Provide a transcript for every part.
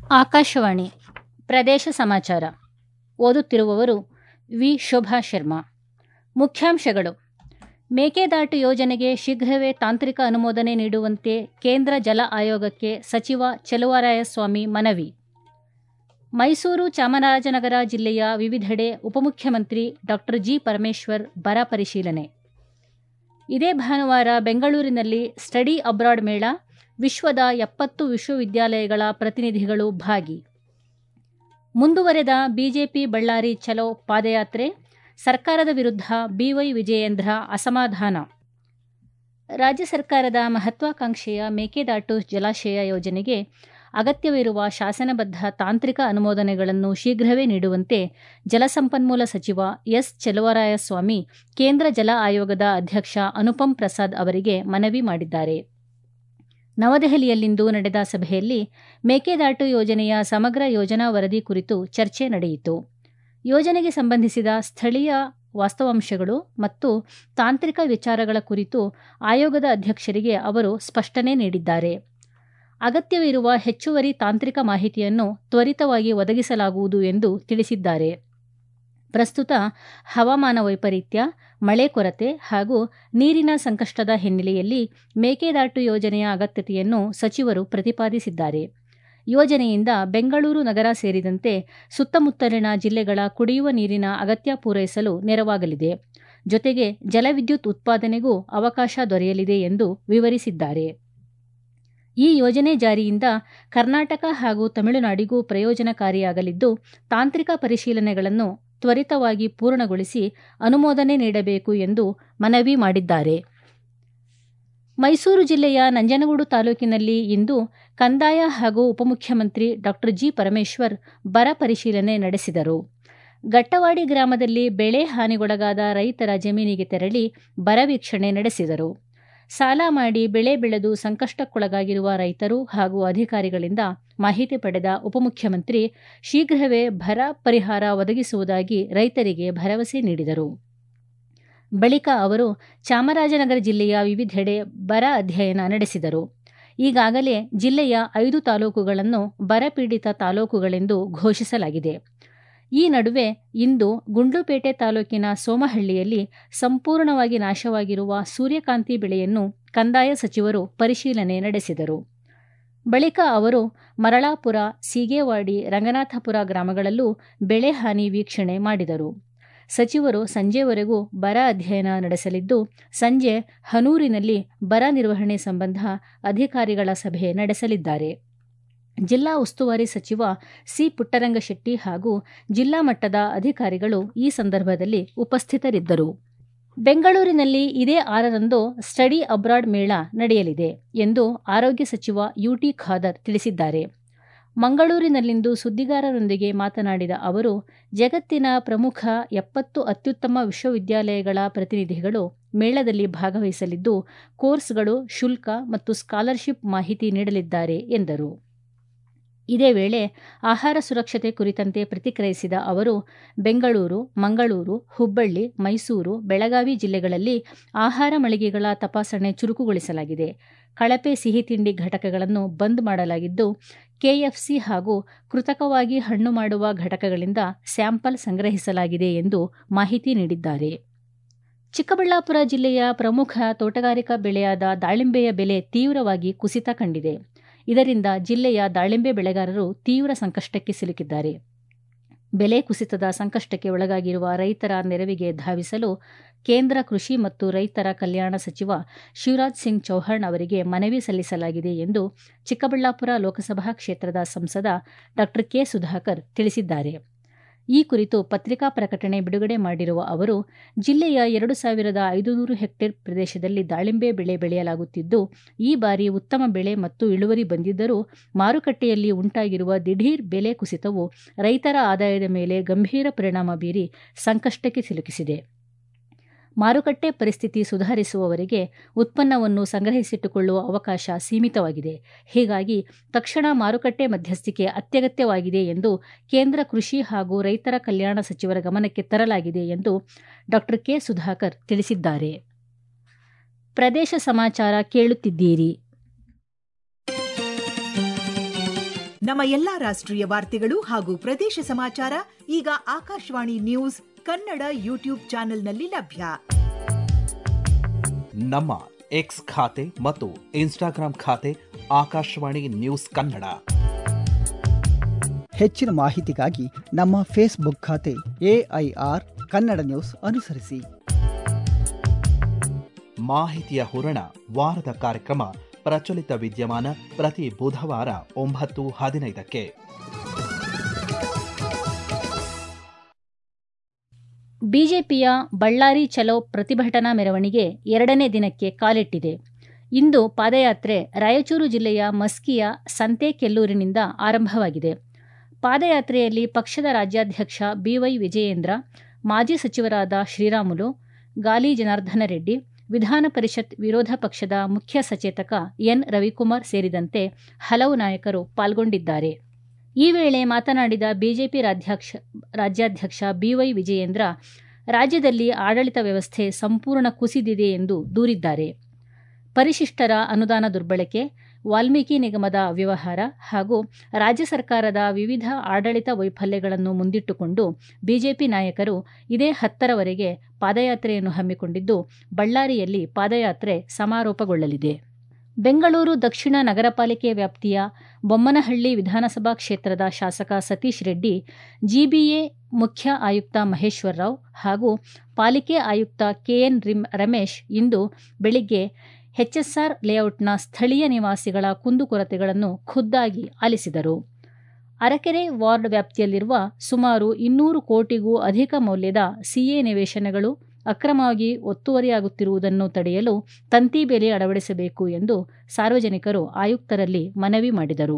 ಆಕಾಶವಾಣಿ ಪ್ರದೇಶ ಸಮಾಚಾರ ಓದುತ್ತಿರುವವರು ವಿ ಶೋಭಾ ಶರ್ಮಾ ಮುಖ್ಯಾಂಶಗಳು ಮೇಕೆದಾಟು ಯೋಜನೆಗೆ ಶೀಘ್ರವೇ ತಾಂತ್ರಿಕ ಅನುಮೋದನೆ ನೀಡುವಂತೆ ಕೇಂದ್ರ ಜಲ ಆಯೋಗಕ್ಕೆ ಸಚಿವ ಚೆಲುವರಾಯಸ್ವಾಮಿ ಮನವಿ ಮೈಸೂರು ಚಾಮರಾಜನಗರ ಜಿಲ್ಲೆಯ ವಿವಿಧೆಡೆ ಉಪಮುಖ್ಯಮಂತ್ರಿ ಡಾಕ್ಟರ್ ಜಿ ಪರಮೇಶ್ವರ್ ಬರ ಪರಿಶೀಲನೆ ಇದೇ ಭಾನುವಾರ ಬೆಂಗಳೂರಿನಲ್ಲಿ ಸ್ಟಡಿ ಅಬ್ರಾಡ್ ಮೇಳ ವಿಶ್ವದ ಎಪ್ಪತ್ತು ವಿಶ್ವವಿದ್ಯಾಲಯಗಳ ಪ್ರತಿನಿಧಿಗಳು ಭಾಗಿ ಮುಂದುವರೆದ ಬಿಜೆಪಿ ಬಳ್ಳಾರಿ ಚಲೋ ಪಾದಯಾತ್ರೆ ಸರ್ಕಾರದ ವಿರುದ್ಧ ಬಿವೈ ವಿಜಯೇಂದ್ರ ಅಸಮಾಧಾನ ರಾಜ್ಯ ಸರ್ಕಾರದ ಮಹತ್ವಾಕಾಂಕ್ಷೆಯ ಮೇಕೆದಾಟು ಜಲಾಶಯ ಯೋಜನೆಗೆ ಅಗತ್ಯವಿರುವ ಶಾಸನಬದ್ಧ ತಾಂತ್ರಿಕ ಅನುಮೋದನೆಗಳನ್ನು ಶೀಘ್ರವೇ ನೀಡುವಂತೆ ಜಲಸಂಪನ್ಮೂಲ ಸಚಿವ ಎಸ್ ಚೆಲುವರಾಯಸ್ವಾಮಿ ಕೇಂದ್ರ ಜಲ ಆಯೋಗದ ಅಧ್ಯಕ್ಷ ಅನುಪಮ್ ಪ್ರಸಾದ್ ಅವರಿಗೆ ಮನವಿ ಮಾಡಿದ್ದಾರೆ ನವದೆಹಲಿಯಲ್ಲಿಂದು ನಡೆದ ಸಭೆಯಲ್ಲಿ ಮೇಕೆದಾಟು ಯೋಜನೆಯ ಸಮಗ್ರ ಯೋಜನಾ ವರದಿ ಕುರಿತು ಚರ್ಚೆ ನಡೆಯಿತು ಯೋಜನೆಗೆ ಸಂಬಂಧಿಸಿದ ಸ್ಥಳೀಯ ವಾಸ್ತವಾಂಶಗಳು ಮತ್ತು ತಾಂತ್ರಿಕ ವಿಚಾರಗಳ ಕುರಿತು ಆಯೋಗದ ಅಧ್ಯಕ್ಷರಿಗೆ ಅವರು ಸ್ಪಷ್ಟನೆ ನೀಡಿದ್ದಾರೆ ಅಗತ್ಯವಿರುವ ಹೆಚ್ಚುವರಿ ತಾಂತ್ರಿಕ ಮಾಹಿತಿಯನ್ನು ತ್ವರಿತವಾಗಿ ಒದಗಿಸಲಾಗುವುದು ಎಂದು ತಿಳಿಸಿದ್ದಾರೆ ಪ್ರಸ್ತುತ ಹವಾಮಾನ ವೈಪರೀತ್ಯ ಮಳೆ ಕೊರತೆ ಹಾಗೂ ನೀರಿನ ಸಂಕಷ್ಟದ ಹಿನ್ನೆಲೆಯಲ್ಲಿ ಮೇಕೆದಾಟು ಯೋಜನೆಯ ಅಗತ್ಯತೆಯನ್ನು ಸಚಿವರು ಪ್ರತಿಪಾದಿಸಿದ್ದಾರೆ ಯೋಜನೆಯಿಂದ ಬೆಂಗಳೂರು ನಗರ ಸೇರಿದಂತೆ ಸುತ್ತಮುತ್ತಲಿನ ಜಿಲ್ಲೆಗಳ ಕುಡಿಯುವ ನೀರಿನ ಅಗತ್ಯ ಪೂರೈಸಲು ನೆರವಾಗಲಿದೆ ಜೊತೆಗೆ ಜಲವಿದ್ಯುತ್ ಉತ್ಪಾದನೆಗೂ ಅವಕಾಶ ದೊರೆಯಲಿದೆ ಎಂದು ವಿವರಿಸಿದ್ದಾರೆ ಈ ಯೋಜನೆ ಜಾರಿಯಿಂದ ಕರ್ನಾಟಕ ಹಾಗೂ ತಮಿಳುನಾಡಿಗೂ ಪ್ರಯೋಜನಕಾರಿಯಾಗಲಿದ್ದು ತಾಂತ್ರಿಕ ಪರಿಶೀಲನೆಗಳನ್ನು ತ್ವರಿತವಾಗಿ ಪೂರ್ಣಗೊಳಿಸಿ ಅನುಮೋದನೆ ನೀಡಬೇಕು ಎಂದು ಮನವಿ ಮಾಡಿದ್ದಾರೆ ಮೈಸೂರು ಜಿಲ್ಲೆಯ ನಂಜನಗೂಡು ತಾಲೂಕಿನಲ್ಲಿ ಇಂದು ಕಂದಾಯ ಹಾಗೂ ಉಪಮುಖ್ಯಮಂತ್ರಿ ಡಾಕ್ಟರ್ ಜಿ ಪರಮೇಶ್ವರ್ ಬರ ಪರಿಶೀಲನೆ ನಡೆಸಿದರು ಗಟ್ಟವಾಡಿ ಗ್ರಾಮದಲ್ಲಿ ಬೆಳೆ ಹಾನಿಗೊಳಗಾದ ರೈತರ ಜಮೀನಿಗೆ ತೆರಳಿ ಬರ ವೀಕ್ಷಣೆ ನಡೆಸಿದರು ಸಾಲ ಮಾಡಿ ಬೆಳೆ ಬೆಳೆದು ಸಂಕಷ್ಟಕ್ಕೊಳಗಾಗಿರುವ ರೈತರು ಹಾಗೂ ಅಧಿಕಾರಿಗಳಿಂದ ಮಾಹಿತಿ ಪಡೆದ ಉಪಮುಖ್ಯಮಂತ್ರಿ ಶೀಘ್ರವೇ ಬರ ಪರಿಹಾರ ಒದಗಿಸುವುದಾಗಿ ರೈತರಿಗೆ ಭರವಸೆ ನೀಡಿದರು ಬಳಿಕ ಅವರು ಚಾಮರಾಜನಗರ ಜಿಲ್ಲೆಯ ವಿವಿಧೆಡೆ ಬರ ಅಧ್ಯಯನ ನಡೆಸಿದರು ಈಗಾಗಲೇ ಜಿಲ್ಲೆಯ ಐದು ತಾಲೂಕುಗಳನ್ನು ಬರಪೀಡಿತ ತಾಲೂಕುಗಳೆಂದು ಘೋಷಿಸಲಾಗಿದೆ ಈ ನಡುವೆ ಇಂದು ಗುಂಡ್ಲುಪೇಟೆ ತಾಲೂಕಿನ ಸೋಮಹಳ್ಳಿಯಲ್ಲಿ ಸಂಪೂರ್ಣವಾಗಿ ನಾಶವಾಗಿರುವ ಸೂರ್ಯಕಾಂತಿ ಬೆಳೆಯನ್ನು ಕಂದಾಯ ಸಚಿವರು ಪರಿಶೀಲನೆ ನಡೆಸಿದರು ಬಳಿಕ ಅವರು ಮರಳಾಪುರ ಸೀಗೇವಾಡಿ ರಂಗನಾಥಪುರ ಗ್ರಾಮಗಳಲ್ಲೂ ಬೆಳೆ ಹಾನಿ ವೀಕ್ಷಣೆ ಮಾಡಿದರು ಸಚಿವರು ಸಂಜೆವರೆಗೂ ಬರ ಅಧ್ಯಯನ ನಡೆಸಲಿದ್ದು ಸಂಜೆ ಹನೂರಿನಲ್ಲಿ ಬರ ನಿರ್ವಹಣೆ ಸಂಬಂಧ ಅಧಿಕಾರಿಗಳ ಸಭೆ ನಡೆಸಲಿದ್ದಾರೆ ಜಿಲ್ಲಾ ಉಸ್ತುವಾರಿ ಸಚಿವ ಸಿ ಪುಟ್ಟರಂಗಶೆಟ್ಟಿ ಹಾಗೂ ಜಿಲ್ಲಾ ಮಟ್ಟದ ಅಧಿಕಾರಿಗಳು ಈ ಸಂದರ್ಭದಲ್ಲಿ ಉಪಸ್ಥಿತರಿದ್ದರು ಬೆಂಗಳೂರಿನಲ್ಲಿ ಇದೇ ಆರರಂದು ಸ್ಟಡಿ ಅಬ್ರಾಡ್ ಮೇಳ ನಡೆಯಲಿದೆ ಎಂದು ಆರೋಗ್ಯ ಸಚಿವ ಯುಟಿ ಖಾದರ್ ತಿಳಿಸಿದ್ದಾರೆ ಮಂಗಳೂರಿನಲ್ಲಿಂದು ಸುದ್ದಿಗಾರರೊಂದಿಗೆ ಮಾತನಾಡಿದ ಅವರು ಜಗತ್ತಿನ ಪ್ರಮುಖ ಎಪ್ಪತ್ತು ಅತ್ಯುತ್ತಮ ವಿಶ್ವವಿದ್ಯಾಲಯಗಳ ಪ್ರತಿನಿಧಿಗಳು ಮೇಳದಲ್ಲಿ ಭಾಗವಹಿಸಲಿದ್ದು ಕೋರ್ಸ್ಗಳು ಶುಲ್ಕ ಮತ್ತು ಸ್ಕಾಲರ್ಶಿಪ್ ಮಾಹಿತಿ ನೀಡಲಿದ್ದಾರೆ ಎಂದರು ಇದೇ ವೇಳೆ ಆಹಾರ ಸುರಕ್ಷತೆ ಕುರಿತಂತೆ ಪ್ರತಿಕ್ರಿಯಿಸಿದ ಅವರು ಬೆಂಗಳೂರು ಮಂಗಳೂರು ಹುಬ್ಬಳ್ಳಿ ಮೈಸೂರು ಬೆಳಗಾವಿ ಜಿಲ್ಲೆಗಳಲ್ಲಿ ಆಹಾರ ಮಳಿಗೆಗಳ ತಪಾಸಣೆ ಚುರುಕುಗೊಳಿಸಲಾಗಿದೆ ಕಳಪೆ ಸಿಹಿ ತಿಂಡಿ ಘಟಕಗಳನ್ನು ಬಂದ್ ಮಾಡಲಾಗಿದ್ದು ಕೆಎಫ್ಸಿ ಹಾಗೂ ಕೃತಕವಾಗಿ ಹಣ್ಣು ಮಾಡುವ ಘಟಕಗಳಿಂದ ಸ್ಯಾಂಪಲ್ ಸಂಗ್ರಹಿಸಲಾಗಿದೆ ಎಂದು ಮಾಹಿತಿ ನೀಡಿದ್ದಾರೆ ಚಿಕ್ಕಬಳ್ಳಾಪುರ ಜಿಲ್ಲೆಯ ಪ್ರಮುಖ ತೋಟಗಾರಿಕಾ ಬೆಳೆಯಾದ ದಾಳಿಂಬೆಯ ಬೆಲೆ ತೀವ್ರವಾಗಿ ಕುಸಿತ ಕಂಡಿದೆ ಇದರಿಂದ ಜಿಲ್ಲೆಯ ದಾಳಿಂಬೆ ಬೆಳೆಗಾರರು ತೀವ್ರ ಸಂಕಷ್ಟಕ್ಕೆ ಸಿಲುಕಿದ್ದಾರೆ ಬೆಲೆ ಕುಸಿತದ ಸಂಕಷ್ಟಕ್ಕೆ ಒಳಗಾಗಿರುವ ರೈತರ ನೆರವಿಗೆ ಧಾವಿಸಲು ಕೇಂದ್ರ ಕೃಷಿ ಮತ್ತು ರೈತರ ಕಲ್ಯಾಣ ಸಚಿವ ಶಿವರಾಜ್ ಸಿಂಗ್ ಚೌಹಾಣ್ ಅವರಿಗೆ ಮನವಿ ಸಲ್ಲಿಸಲಾಗಿದೆ ಎಂದು ಚಿಕ್ಕಬಳ್ಳಾಪುರ ಲೋಕಸಭಾ ಕ್ಷೇತ್ರದ ಸಂಸದ ಡಾ ಕೆ ಸುಧಾಕರ್ ತಿಳಿಸಿದ್ದಾರೆ ಈ ಕುರಿತು ಪತ್ರಿಕಾ ಪ್ರಕಟಣೆ ಬಿಡುಗಡೆ ಮಾಡಿರುವ ಅವರು ಜಿಲ್ಲೆಯ ಎರಡು ಸಾವಿರದ ಐದುನೂರು ಹೆಕ್ಟೇರ್ ಪ್ರದೇಶದಲ್ಲಿ ದಾಳಿಂಬೆ ಬೆಳೆ ಬೆಳೆಯಲಾಗುತ್ತಿದ್ದು ಈ ಬಾರಿ ಉತ್ತಮ ಬೆಳೆ ಮತ್ತು ಇಳುವರಿ ಬಂದಿದ್ದರೂ ಮಾರುಕಟ್ಟೆಯಲ್ಲಿ ಉಂಟಾಗಿರುವ ದಿಢೀರ್ ಬೆಲೆ ಕುಸಿತವು ರೈತರ ಆದಾಯದ ಮೇಲೆ ಗಂಭೀರ ಪರಿಣಾಮ ಬೀರಿ ಸಂಕಷ್ಟಕ್ಕೆ ಸಿಲುಕಿಸಿದೆ ಮಾರುಕಟ್ಟೆ ಪರಿಸ್ಥಿತಿ ಸುಧಾರಿಸುವವರೆಗೆ ಉತ್ಪನ್ನವನ್ನು ಸಂಗ್ರಹಿಸಿಟ್ಟುಕೊಳ್ಳುವ ಅವಕಾಶ ಸೀಮಿತವಾಗಿದೆ ಹೀಗಾಗಿ ತಕ್ಷಣ ಮಾರುಕಟ್ಟೆ ಮಧ್ಯಸ್ಥಿಕೆ ಅತ್ಯಗತ್ಯವಾಗಿದೆ ಎಂದು ಕೇಂದ್ರ ಕೃಷಿ ಹಾಗೂ ರೈತರ ಕಲ್ಯಾಣ ಸಚಿವರ ಗಮನಕ್ಕೆ ತರಲಾಗಿದೆ ಎಂದು ಡಾ ಕೆ ಸುಧಾಕರ್ ತಿಳಿಸಿದ್ದಾರೆ ಪ್ರದೇಶ ಸಮಾಚಾರ ಕೇಳುತ್ತಿದ್ದೀರಿ ನಮ್ಮ ಎಲ್ಲಾ ರಾಷ್ಟ್ರೀಯ ವಾರ್ತೆಗಳು ಹಾಗೂ ಪ್ರದೇಶ ಸಮಾಚಾರ ಈಗ ಆಕಾಶವಾಣಿ ನ್ಯೂಸ್ ಕನ್ನಡ ಯೂಟ್ಯೂಬ್ ಚಾನೆಲ್ನಲ್ಲಿ ಲಭ್ಯ ನಮ್ಮ ಎಕ್ಸ್ ಖಾತೆ ಮತ್ತು ಇನ್ಸ್ಟಾಗ್ರಾಂ ಖಾತೆ ಆಕಾಶವಾಣಿ ನ್ಯೂಸ್ ಕನ್ನಡ ಹೆಚ್ಚಿನ ಮಾಹಿತಿಗಾಗಿ ನಮ್ಮ ಫೇಸ್ಬುಕ್ ಖಾತೆ ಎಐಆರ್ ಕನ್ನಡ ನ್ಯೂಸ್ ಅನುಸರಿಸಿ ಮಾಹಿತಿಯ ಹೂರಣ ವಾರದ ಕಾರ್ಯಕ್ರಮ ಪ್ರಚಲಿತ ವಿದ್ಯಮಾನ ಪ್ರತಿ ಬುಧವಾರ ಒಂಬತ್ತು ಹದಿನೈದಕ್ಕೆ ಬಿಜೆಪಿಯ ಬಳ್ಳಾರಿ ಚಲೋ ಪ್ರತಿಭಟನಾ ಮೆರವಣಿಗೆ ಎರಡನೇ ದಿನಕ್ಕೆ ಕಾಲಿಟ್ಟಿದೆ ಇಂದು ಪಾದಯಾತ್ರೆ ರಾಯಚೂರು ಜಿಲ್ಲೆಯ ಮಸ್ಕಿಯ ಸಂತೆಕೆಲ್ಲೂರಿನಿಂದ ಆರಂಭವಾಗಿದೆ ಪಾದಯಾತ್ರೆಯಲ್ಲಿ ಪಕ್ಷದ ರಾಜ್ಯಾಧ್ಯಕ್ಷ ಬಿವೈ ವಿಜಯೇಂದ್ರ ಮಾಜಿ ಸಚಿವರಾದ ಶ್ರೀರಾಮುಲು ಗಾಲಿ ಜನಾರ್ದನ ರೆಡ್ಡಿ ವಿಧಾನ ಪರಿಷತ್ ವಿರೋಧ ಪಕ್ಷದ ಮುಖ್ಯ ಸಚೇತಕ ಎನ್ ರವಿಕುಮಾರ್ ಸೇರಿದಂತೆ ಹಲವು ನಾಯಕರು ಪಾಲ್ಗೊಂಡಿದ್ದಾರೆ ಈ ವೇಳೆ ಮಾತನಾಡಿದ ಬಿಜೆಪಿ ರಾಜ್ಯಾಧ್ಯಕ್ಷ ರಾಜ್ಯಾಧ್ಯಕ್ಷ ಬಿವೈ ವಿಜಯೇಂದ್ರ ರಾಜ್ಯದಲ್ಲಿ ಆಡಳಿತ ವ್ಯವಸ್ಥೆ ಸಂಪೂರ್ಣ ಕುಸಿದಿದೆ ಎಂದು ದೂರಿದ್ದಾರೆ ಪರಿಶಿಷ್ಟರ ಅನುದಾನ ದುರ್ಬಳಕೆ ವಾಲ್ಮೀಕಿ ನಿಗಮದ ಅವ್ಯವಹಾರ ಹಾಗೂ ರಾಜ್ಯ ಸರ್ಕಾರದ ವಿವಿಧ ಆಡಳಿತ ವೈಫಲ್ಯಗಳನ್ನು ಮುಂದಿಟ್ಟುಕೊಂಡು ಬಿಜೆಪಿ ನಾಯಕರು ಇದೇ ಹತ್ತರವರೆಗೆ ಪಾದಯಾತ್ರೆಯನ್ನು ಹಮ್ಮಿಕೊಂಡಿದ್ದು ಬಳ್ಳಾರಿಯಲ್ಲಿ ಪಾದಯಾತ್ರೆ ಸಮಾರೋಪಗೊಳ್ಳಲಿದೆ ಬೆಂಗಳೂರು ದಕ್ಷಿಣ ನಗರ ಪಾಲಿಕೆ ವ್ಯಾಪ್ತಿಯ ಬೊಮ್ಮನಹಳ್ಳಿ ವಿಧಾನಸಭಾ ಕ್ಷೇತ್ರದ ಶಾಸಕ ಸತೀಶ್ ರೆಡ್ಡಿ ಜಿಬಿಎ ಮುಖ್ಯ ಆಯುಕ್ತ ಮಹೇಶ್ವರ್ ರಾವ್ ಹಾಗೂ ಪಾಲಿಕೆ ಆಯುಕ್ತ ಕೆಎನ್ ರಮೇಶ್ ಇಂದು ಬೆಳಿಗ್ಗೆ ಎಚ್ಎಸ್ಆರ್ ಲೇಔಟ್ನ ಸ್ಥಳೀಯ ನಿವಾಸಿಗಳ ಕುಂದುಕೊರತೆಗಳನ್ನು ಖುದ್ದಾಗಿ ಆಲಿಸಿದರು ಅರಕೆರೆ ವಾರ್ಡ್ ವ್ಯಾಪ್ತಿಯಲ್ಲಿರುವ ಸುಮಾರು ಇನ್ನೂರು ಕೋಟಿಗೂ ಅಧಿಕ ಮೌಲ್ಯದ ಸಿಎ ನಿವೇಶನಗಳು ಅಕ್ರಮವಾಗಿ ಒತ್ತುವರಿಯಾಗುತ್ತಿರುವುದನ್ನು ತಡೆಯಲು ತಂತಿ ಬೇಲಿ ಅಳವಡಿಸಬೇಕು ಎಂದು ಸಾರ್ವಜನಿಕರು ಆಯುಕ್ತರಲ್ಲಿ ಮನವಿ ಮಾಡಿದರು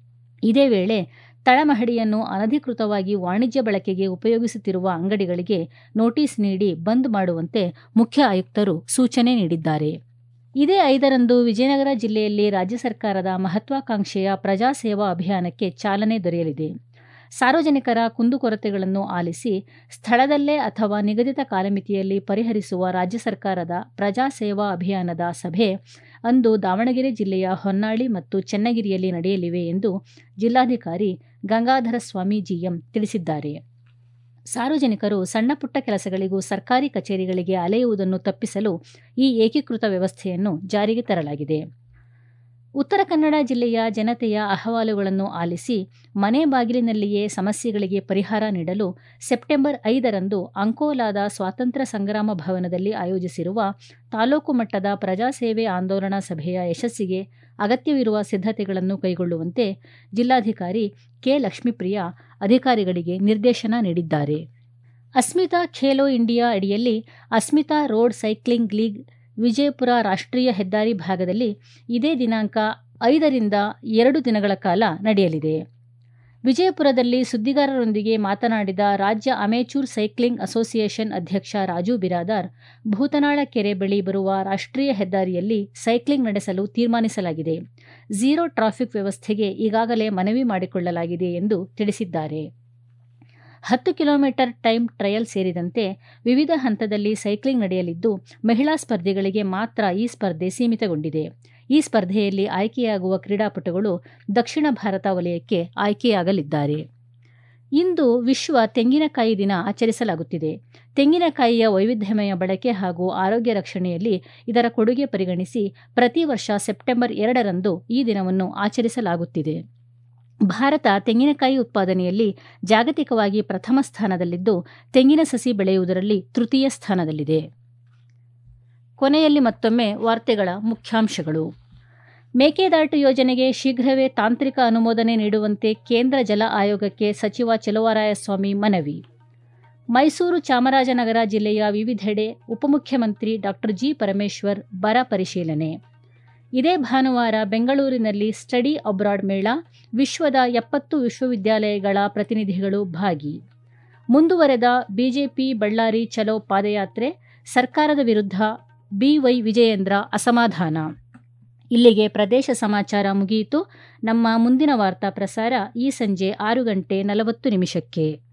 ಇದೇ ವೇಳೆ ತಳಮಹಡಿಯನ್ನು ಅನಧಿಕೃತವಾಗಿ ವಾಣಿಜ್ಯ ಬಳಕೆಗೆ ಉಪಯೋಗಿಸುತ್ತಿರುವ ಅಂಗಡಿಗಳಿಗೆ ನೋಟಿಸ್ ನೀಡಿ ಬಂದ್ ಮಾಡುವಂತೆ ಮುಖ್ಯ ಆಯುಕ್ತರು ಸೂಚನೆ ನೀಡಿದ್ದಾರೆ ಇದೇ ಐದರಂದು ವಿಜಯನಗರ ಜಿಲ್ಲೆಯಲ್ಲಿ ರಾಜ್ಯ ಸರ್ಕಾರದ ಮಹತ್ವಾಕಾಂಕ್ಷೆಯ ಪ್ರಜಾಸೇವಾ ಅಭಿಯಾನಕ್ಕೆ ಚಾಲನೆ ದೊರೆಯಲಿದೆ ಸಾರ್ವಜನಿಕರ ಕುಂದುಕೊರತೆಗಳನ್ನು ಆಲಿಸಿ ಸ್ಥಳದಲ್ಲೇ ಅಥವಾ ನಿಗದಿತ ಕಾಲಮಿತಿಯಲ್ಲಿ ಪರಿಹರಿಸುವ ರಾಜ್ಯ ಸರ್ಕಾರದ ಪ್ರಜಾಸೇವಾ ಅಭಿಯಾನದ ಸಭೆ ಅಂದು ದಾವಣಗೆರೆ ಜಿಲ್ಲೆಯ ಹೊನ್ನಾಳಿ ಮತ್ತು ಚೆನ್ನಗಿರಿಯಲ್ಲಿ ನಡೆಯಲಿವೆ ಎಂದು ಜಿಲ್ಲಾಧಿಕಾರಿ ಗಂಗಾಧರ ಸ್ವಾಮಿ ಜಿಎಂ ತಿಳಿಸಿದ್ದಾರೆ ಸಾರ್ವಜನಿಕರು ಸಣ್ಣಪುಟ್ಟ ಕೆಲಸಗಳಿಗೂ ಸರ್ಕಾರಿ ಕಚೇರಿಗಳಿಗೆ ಅಲೆಯುವುದನ್ನು ತಪ್ಪಿಸಲು ಈ ಏಕೀಕೃತ ವ್ಯವಸ್ಥೆಯನ್ನು ಜಾರಿಗೆ ತರಲಾಗಿದೆ ಉತ್ತರ ಕನ್ನಡ ಜಿಲ್ಲೆಯ ಜನತೆಯ ಅಹವಾಲುಗಳನ್ನು ಆಲಿಸಿ ಮನೆ ಬಾಗಿಲಿನಲ್ಲಿಯೇ ಸಮಸ್ಯೆಗಳಿಗೆ ಪರಿಹಾರ ನೀಡಲು ಸೆಪ್ಟೆಂಬರ್ ಐದರಂದು ಅಂಕೋಲಾದ ಸ್ವಾತಂತ್ರ್ಯ ಸಂಗ್ರಾಮ ಭವನದಲ್ಲಿ ಆಯೋಜಿಸಿರುವ ತಾಲೂಕು ಮಟ್ಟದ ಪ್ರಜಾಸೇವೆ ಆಂದೋಲನಾ ಸಭೆಯ ಯಶಸ್ಸಿಗೆ ಅಗತ್ಯವಿರುವ ಸಿದ್ಧತೆಗಳನ್ನು ಕೈಗೊಳ್ಳುವಂತೆ ಜಿಲ್ಲಾಧಿಕಾರಿ ಕೆ ಲಕ್ಷ್ಮೀಪ್ರಿಯ ಅಧಿಕಾರಿಗಳಿಗೆ ನಿರ್ದೇಶನ ನೀಡಿದ್ದಾರೆ ಅಸ್ಮಿತಾ ಖೇಲೋ ಇಂಡಿಯಾ ಅಡಿಯಲ್ಲಿ Asmita road cycling league Vijayapura ರಾಷ್ಟ್ರೀಯ ಹೆದ್ದಾರಿ ಭಾಗದಲ್ಲಿ ಇದೇ ದಿನಾಂಕ ಐದರಿಂದ ಎರಡು ದಿನಗಳ ಕಾಲ ನಡೆಯಲಿದೆ ವಿಜಯಪುರದಲ್ಲಿ ಸುದ್ದಿಗಾರರೊಂದಿಗೆ ಮಾತನಾಡಿದ ರಾಜ್ಯ ಅಮೇಚೂರ್ ಸೈಕ್ಲಿಂಗ್ ಅಸೋಸಿಯೇಷನ್ ಅಧ್ಯಕ್ಷ ರಾಜು ಬಿರಾದಾರ್ ಭೂತನಾಳ ಕೆರೆ ಬಳಿ ಬರುವ ರಾಷ್ಟ್ರೀಯ ಹೆದ್ದಾರಿಯಲ್ಲಿ ಸೈಕ್ಲಿಂಗ್ ನಡೆಸಲು ತೀರ್ಮಾನಿಸಲಾಗಿದೆ ಝೀರೋ ಟ್ರಾಫಿಕ್ ವ್ಯವಸ್ಥೆಗೆ ಈಗಾಗಲೇ ಮನವಿ ಮಾಡಿಕೊಳ್ಳಲಾಗಿದೆ ಎಂದು ತಿಳಿಸಿದ್ದಾರೆ ಹತ್ತು ಕಿಲೋಮೀಟರ್ ಟೈಮ್ ಟ್ರಯಲ್ ಸೇರಿದಂತೆ ವಿವಿಧ ಹಂತದಲ್ಲಿ ಸೈಕ್ಲಿಂಗ್ ನಡೆಯಲಿದ್ದು ಮಹಿಳಾ ಸ್ಪರ್ಧಿಗಳಿಗೆ ಮಾತ್ರ ಈ ಸ್ಪರ್ಧೆ ಸೀಮಿತಗೊಂಡಿದೆ ಈ ಸ್ಪರ್ಧೆಯಲ್ಲಿ ಆಯ್ಕೆಯಾಗುವ ಕ್ರೀಡಾಪಟುಗಳು ದಕ್ಷಿಣ ಭಾರತ ವಲಯಕ್ಕೆ ಆಯ್ಕೆಯಾಗಲಿದ್ದಾರೆ ಇಂದು ವಿಶ್ವ ತೆಂಗಿನಕಾಯಿ ದಿನ ಆಚರಿಸಲಾಗುತ್ತಿದೆ ತೆಂಗಿನಕಾಯಿಯ ವೈವಿಧ್ಯಮಯ ಬಳಕೆ ಹಾಗೂ ಆರೋಗ್ಯ ರಕ್ಷಣೆಯಲ್ಲಿ ಇದರ ಕೊಡುಗೆ ಪರಿಗಣಿಸಿ ಪ್ರತಿ ವರ್ಷ ಸೆಪ್ಟೆಂಬರ್ ಎರಡರಂದು ಈ ದಿನವನ್ನು ಆಚರಿಸಲಾಗುತ್ತಿದೆ ಭಾರತ ತೆಂಗಿನಕಾಯಿ ಉತ್ಪಾದನೆಯಲ್ಲಿ ಜಾಗತಿಕವಾಗಿ ಪ್ರಥಮ ಸ್ಥಾನದಲ್ಲಿದ್ದು ತೆಂಗಿನ ಸಸಿ ಬೆಳೆಯುವುದರಲ್ಲಿ ತೃತೀಯ ಸ್ಥಾನದಲ್ಲಿದೆ ಕೊನೆಯಲ್ಲಿ ಮತ್ತೊಮ್ಮೆ ವಾರ್ತೆಗಳ ಮುಖ್ಯಾಂಶಗಳು ಮೇಕೆದಾಟು ಯೋಜನೆಗೆ ಶೀಘ್ರವೇ ತಾಂತ್ರಿಕ ಅನುಮೋದನೆ ನೀಡುವಂತೆ ಕೇಂದ್ರ ಜಲ ಆಯೋಗಕ್ಕೆ ಸಚಿವ ಚೆಲುವರಾಯಸ್ವಾಮಿ ಮನವಿ ಮೈಸೂರು ಚಾಮರಾಜನಗರ ಜಿಲ್ಲೆಯ ವಿವಿಧೆಡೆ ಉಪಮುಖ್ಯಮಂತ್ರಿ ಡಾಕ್ಟರ್ ಜಿ ಪರಮೇಶ್ವರ್ ಬರ ಪರಿಶೀಲನೆ ಇದೇ ಭಾನುವಾರ ಬೆಂಗಳೂರಿನಲ್ಲಿ ಸ್ಟಡಿ ಅಬ್ರಾಡ್ ಮೇಳ ವಿಶ್ವದ ಎಪ್ಪತ್ತು ವಿಶ್ವವಿದ್ಯಾಲಯಗಳ ಪ್ರತಿನಿಧಿಗಳು ಭಾಗಿ ಮುಂದುವರೆದ ಬಿಜೆಪಿ ಬಳ್ಳಾರಿ ಚಲೋ ಪಾದಯಾತ್ರೆ ಸರ್ಕಾರದ ವಿರುದ್ಧ ಬಿವೈ ವಿಜಯೇಂದ್ರ ಅಸಮಾಧಾನ ಇಲ್ಲಿಗೆ ಪ್ರದೇಶ ಸಮಾಚಾರ ಮುಗಿಯಿತು ನಮ್ಮ ಮುಂದಿನ ವಾರ್ತಾ ಪ್ರಸಾರ ಈ ಸಂಜೆ ಆರು ಗಂಟೆ ನಲವತ್ತು ನಿಮಿಷಕ್ಕೆ